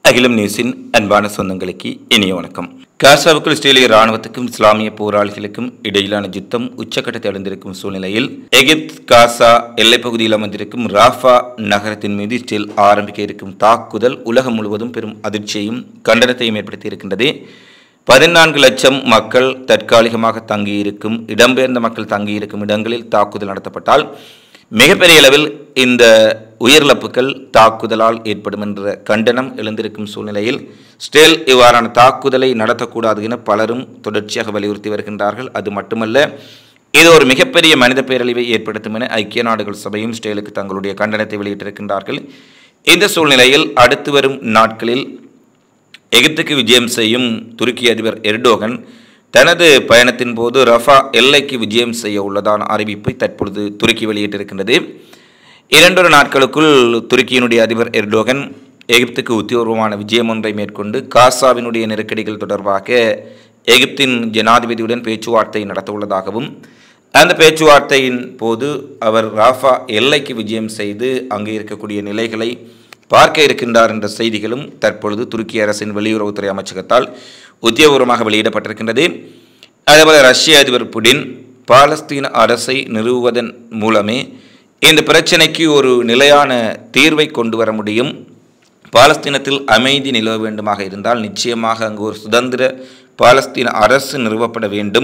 அகிலம் நியூஸின் அன்பான சொந்தங்களுக்கு இனிய வணக்கம் காசாவுக்குள் இஸ்ரேலிய ராணுவத்துக்கும் இஸ்லாமிய போராளிகளுக்கும் இடையிலான யுத்தம் உச்சக்கட்டத்தை அடைந்திருக்கும் சூழ்நிலையில் எகிப்த் காசா எல்லைப் பகுதியில் அமைந்திருக்கும் ராஃபா நகரத்தின் மீது இஸ்ரேல் ஆரம்பிக்க இருக்கும் தாக்குதல் உலகம் முழுவதும் பெரும் அதிர்ச்சியையும் கண்டனத்தையும் ஏற்படுத்தி இருக்கின்றது பதினான்கு லட்சம் மக்கள் தற்காலிகமாக தங்கியிருக்கும் இடம்பெயர்ந்த மக்கள் தங்கியிருக்கும் இடங்களில் தாக்குதல் நடத்தப்பட்டால் மிகப்பெரிய அளவில் இந்த உயிரிழப்புகள் தாக்குதலால் ஏற்படும் என்ற கண்டனம் எழுந்திருக்கும் சூழ்நிலையில் ஸ்டேல் இவ்வாறான தாக்குதலை நடத்தக்கூடாது என பலரும் தொடர்ச்சியாக வலியுறுத்தி வருகின்றார்கள் அது மட்டுமல்ல இது ஒரு மிகப்பெரிய மனித பேரழிவை ஏற்படுத்தும் என ஐக்கிய நாடுகள் சபையும் ஸ்டேலுக்கு தங்களுடைய கண்டனத்தை வெளியிட்டிருக்கின்றார்கள் இந்த சூழ்நிலையில் அடுத்து வரும் நாட்களில் எகிப்துக்கு விஜயம் செய்யும் துருக்கி அதிபர் எர்டோகன் தனது பயணத்தின் போது ரஃபா எல்லைக்கு விஜயம் செய்ய உள்ளதான அறிவிப்பை தற்பொழுது துருக்கி வெளியிட்டிருக்கின்றது இரண்டொரு நாட்களுக்குள் துருக்கியினுடைய அதிபர் எர்டோகன் எகிப்துக்கு உத்தியோகமான விஜயம் ஒன்றை மேற்கொண்டு காசாவினுடைய நெருக்கடிகள் தொடர்பாக எகிப்தின் ஜனாதிபதியுடன் பேச்சுவார்த்தை நடத்த உள்ளதாகவும் அந்த பேச்சுவார்த்தையின் போது அவர் ராஃபா எல்லைக்கு விஜயம் செய்து அங்கே இருக்கக்கூடிய நிலைகளை பார்க்க இருக்கின்றார் என்ற செய்திகளும் தற்பொழுது துருக்கி அரசின் வெளியுறவுத்துறை அமைச்சகத்தால் உத்தியோகபூர்வமாக வெளியிடப்பட்டிருக்கின்றது அதேபோல ரஷ்ய அதிபர் புடின் பாலஸ்தீன அரசை நிறுவுவதன் மூலமே இந்த பிரச்சனைக்கு ஒரு நிலையான தீர்வை கொண்டு வர முடியும் பாலஸ்தீனத்தில் அமைதி நிலவ வேண்டுமாக இருந்தால் நிச்சயமாக அங்கு ஒரு சுதந்திர பாலஸ்தீன அரசு நிறுவப்பட வேண்டும்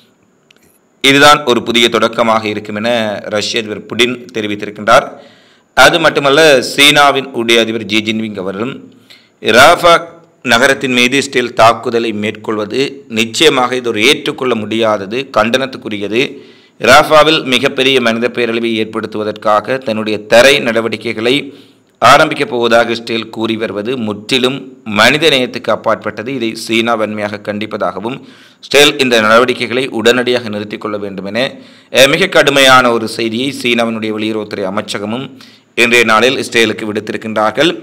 இதுதான் ஒரு புதிய தொடக்கமாக இருக்கும் என ரஷ்ய அதிபர் புடின் தெரிவித்திருக்கின்றார் அது மட்டுமல்ல சீனாவின் உடைய அதிபர் ஜி ஜின்பிங் அவர்களும் ராஃபா நகரத்தின் மீது இஸ்ரேல் தாக்குதலை மேற்கொள்வது நிச்சயமாக இது ஒரு ஏற்றுக்கொள்ள முடியாதது கண்டனத்துக்குரியது ராஃபாவில் மிகப்பெரிய மனித பேரழிவை ஏற்படுத்துவதற்காக தன்னுடைய தரை நடவடிக்கைகளை ஆரம்பிக்கப் போவதாக இஸ்ரேல் கூறி வருவது முற்றிலும் மனித நேயத்துக்கு அப்பாற்பட்டது இதை சீனா வன்மையாக கண்டிப்பதாகவும் இஸ்ரேல் இந்த நடவடிக்கைகளை உடனடியாக நிறுத்திக் கொள்ள வேண்டும் என அஹ், மிக கடுமையான ஒரு செய்தியை சீனாவினுடைய வெளியுறவுத்துறை அமைச்சகமும் இன்றைய நாளில் இஸ்ரேலுக்கு விடுத்திருக்கின்றார்கள்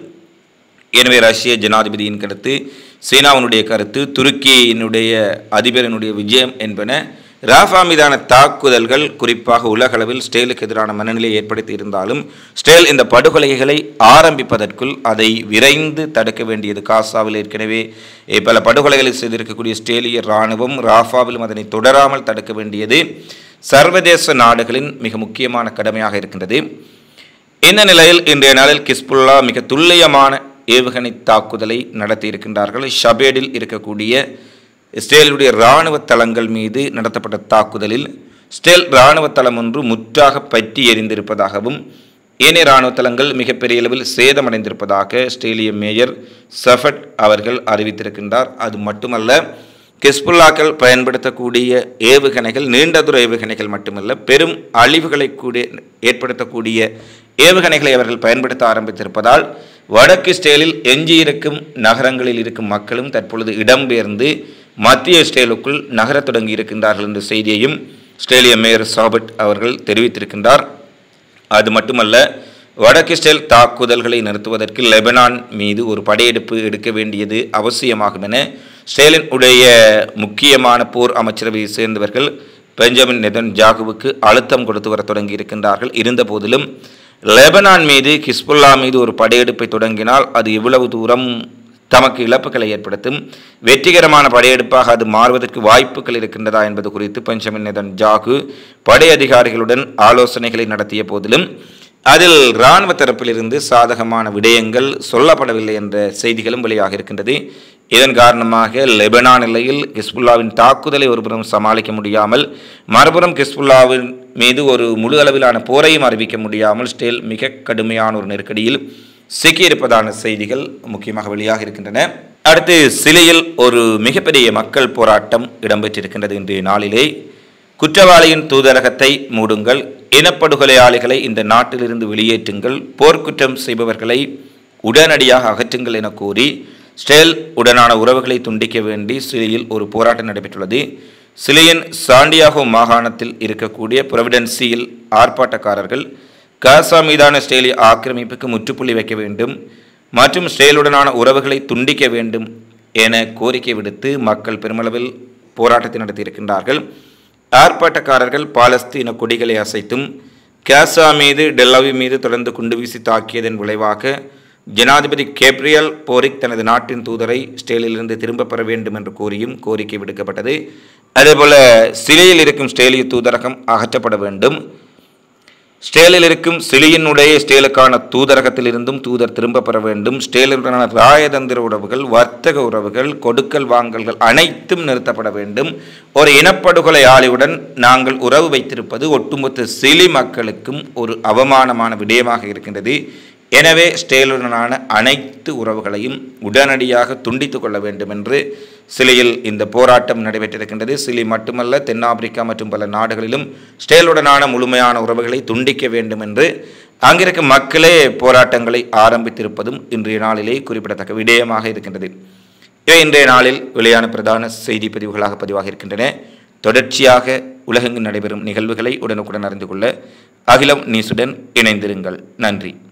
எனவே ரஷ்ய ஜனாதிபதியின் கருத்து சீனாவினுடைய கருத்து துருக்கியினுடைய அதிபரினுடைய விஜயம் என்பன ராஃபா மீதான தாக்குதல்கள் குறிப்பாக உலகளவில் ஸ்டேலுக்கு எதிரான மனநிலையை ஏற்படுத்தி இருந்தாலும் ஸ்டேல் இந்த படுகொலைகளை ஆரம்பிப்பதற்குள் அதை விரைந்து தடுக்க வேண்டியது காசாவில் ஏற்கனவே eh, பல படுகொலைகளை செய்திருக்கக்கூடிய ஸ்டேலிய இராணுவம் ராஃபாவிலும் அதனை தொடராமல் தடுக்க வேண்டியது சர்வதேச நாடுகளின் மிக முக்கியமான கடமையாக இருக்கின்றது இந்த நிலையில் இன்றைய நாளில் கிஸ்புல்லா மிக துல்லியமான ஏவுகணை தாக்குதலை நடத்தியிருக்கின்றார்கள் ஷபேடில் இருக்கக்கூடிய இஸ்ரேலுடைய இராணுவ தளங்கள் மீது நடத்தப்பட்ட தாக்குதலில் இஸ்ரேல் இராணுவ தளம் ஒன்று முற்றாக பற்றி எரிந்திருப்பதாகவும் ஏனைய இராணுவ தளங்கள் மிகப்பெரிய அளவில் சேதமடைந்திருப்பதாக இஸ்ரேலிய மேயர் சஃபட் அவர்கள் அறிவித்திருக்கின்றார் அது மட்டுமல்ல கிஸ்புல்லாக்கள் பயன்படுத்தக்கூடிய ஏவுகணைகள் நீண்ட தூர ஏவுகணைகள் மட்டுமல்ல பெரும் அழிவுகளை கூட ஏற்படுத்தக்கூடிய ஏவுகணைகளை அவர்கள் பயன்படுத்த ஆரம்பித்திருப்பதால் வடக்கு ஸ்டேலில் எஞ்சியிருக்கும் நகரங்களில் இருக்கும் மக்களும் தற்பொழுது இடம்பெயர்ந்து மத்திய ஸ்டேலுக்குள் நகரத் தொடங்கி இருக்கின்றார்கள் என்ற செய்தியையும் ஸ்டேலிய மேயர் சாபட் அவர்கள் தெரிவித்திருக்கின்றார் அது மட்டுமல்ல வடக்கு இஸ்ரேல் தாக்குதல்களை நிறுத்துவதற்கு லெபனான் மீது ஒரு படையெடுப்பு எடுக்க வேண்டியது அவசியமாகும் என இஸ்ரேலின் உடைய முக்கியமான போர் அமைச்சரவையை சேர்ந்தவர்கள் பெஞ்சமின் நெதன் ஜாகுவுக்கு அழுத்தம் கொடுத்து வர தொடங்கி இருக்கின்றார்கள் இருந்த போதிலும் லெபனான் மீது ஹிஸ்புல்லா மீது ஒரு படையெடுப்பை தொடங்கினால் அது எவ்வளவு தூரம் தமக்கு இழப்புகளை ஏற்படுத்தும் வெற்றிகரமான படையெடுப்பாக அது மாறுவதற்கு வாய்ப்புகள் இருக்கின்றதா என்பது குறித்து பெஞ்சமின் நெதன் ஜாகு படை அதிகாரிகளுடன் ஆலோசனைகளை நடத்திய போதிலும் அதில் இராணுவ தரப்பிலிருந்து சாதகமான விடயங்கள் சொல்லப்படவில்லை என்ற செய்திகளும் வெளியாக இருக்கின்றது இதன் காரணமாக லெபனான் எல்லையில் ஹிஸ்புல்லாவின் தாக்குதலை ஒருபுறம் சமாளிக்க முடியாமல் மறுபுறம் ஹிஸ்புல்லாவின் மீது ஒரு முழு அளவிலான போரையும் அறிவிக்க முடியாமல் ஸ்டேல் மிக கடுமையான ஒரு நெருக்கடியில் சிக்கியிருப்பதான செய்திகள் முக்கியமாக வெளியாக இருக்கின்றன அடுத்து சிலியில் ஒரு மிகப்பெரிய மக்கள் போராட்டம் இடம்பெற்றிருக்கின்றது இன்றைய நாளிலே குற்றவாளியின் தூதரகத்தை மூடுங்கள் இனப்படுகொலையாளிகளை இந்த நாட்டிலிருந்து வெளியேற்றுங்கள் போர்க்குற்றம் செய்பவர்களை உடனடியாக அகற்றுங்கள் என கூறி ஸ்டேல் உடனான உறவுகளை துண்டிக்க வேண்டி சிலியில் ஒரு போராட்டம் நடைபெற்றுள்ளது சிலியின் சாண்டியாகோ மாகாணத்தில் இருக்கக்கூடிய புரவிடன்சியில் ஆர்ப்பாட்டக்காரர்கள் காசா மீதான ஸ்டேலிய ஆக்கிரமிப்புக்கு முற்றுப்புள்ளி வைக்க வேண்டும் மற்றும் ஸ்டேலுடனான உறவுகளை துண்டிக்க வேண்டும் என கோரிக்கை விடுத்து மக்கள் பெருமளவில் போராட்டத்தை நடத்தியிருக்கின்றார்கள் ஆர்ப்பாட்டக்காரர்கள் பாலஸ்தீன கொடிகளை அசைத்தும் கேசா மீது டெல்லாவி மீது தொடர்ந்து குண்டு வீசி தாக்கியதன் விளைவாக ஜனாதிபதி கேப்ரியல் போரிக் தனது நாட்டின் தூதரை ஸ்டேலிலிருந்து திரும்பப் பெற வேண்டும் என்று கூறியும் கோரிக்கை விடுக்கப்பட்டது அதேபோல சிலையில் இருக்கும் ஸ்டேலிய தூதரகம் அகற்றப்பட வேண்டும் ஸ்டேலில் இருக்கும் சிலியினுடைய ஸ்டேலுக்கான தூதரகத்திலிருந்தும் தூதர் திரும்ப பெற வேண்டும் ஸ்டேலுடனான ராயதந்திர உறவுகள் வர்த்தக உறவுகள் கொடுக்கல் வாங்கல்கள் அனைத்தும் நிறுத்தப்பட வேண்டும் ஒரு இனப்படுகொலை ஆளியுடன் நாங்கள் உறவு வைத்திருப்பது ஒட்டுமொத்த சிலி மக்களுக்கும் ஒரு அவமானமான விடயமாக இருக்கின்றது எனவே ஸ்டேலுடனான அனைத்து உறவுகளையும் உடனடியாக துண்டித்துக் கொள்ள வேண்டும் என்று சிலியில் இந்த போராட்டம் நடைபெற்றிருக்கின்றது சிலி மட்டுமல்ல தென்னாப்பிரிக்கா மற்றும் பல நாடுகளிலும் ஸ்டேலுடனான முழுமையான உறவுகளை துண்டிக்க வேண்டும் என்று அங்கிருக்கும் மக்களே போராட்டங்களை ஆரம்பித்திருப்பதும் இன்றைய நாளிலே குறிப்பிடத்தக்க விடயமாக இருக்கின்றது இவை இன்றைய நாளில் வெளியான பிரதான செய்தி பதிவுகளாக பதிவாக இருக்கின்றன தொடர்ச்சியாக உலகெங்கு நடைபெறும் நிகழ்வுகளை உடனுக்குடன் அறிந்து கொள்ள அகிலம் நியூஸுடன் இணைந்திருங்கள் நன்றி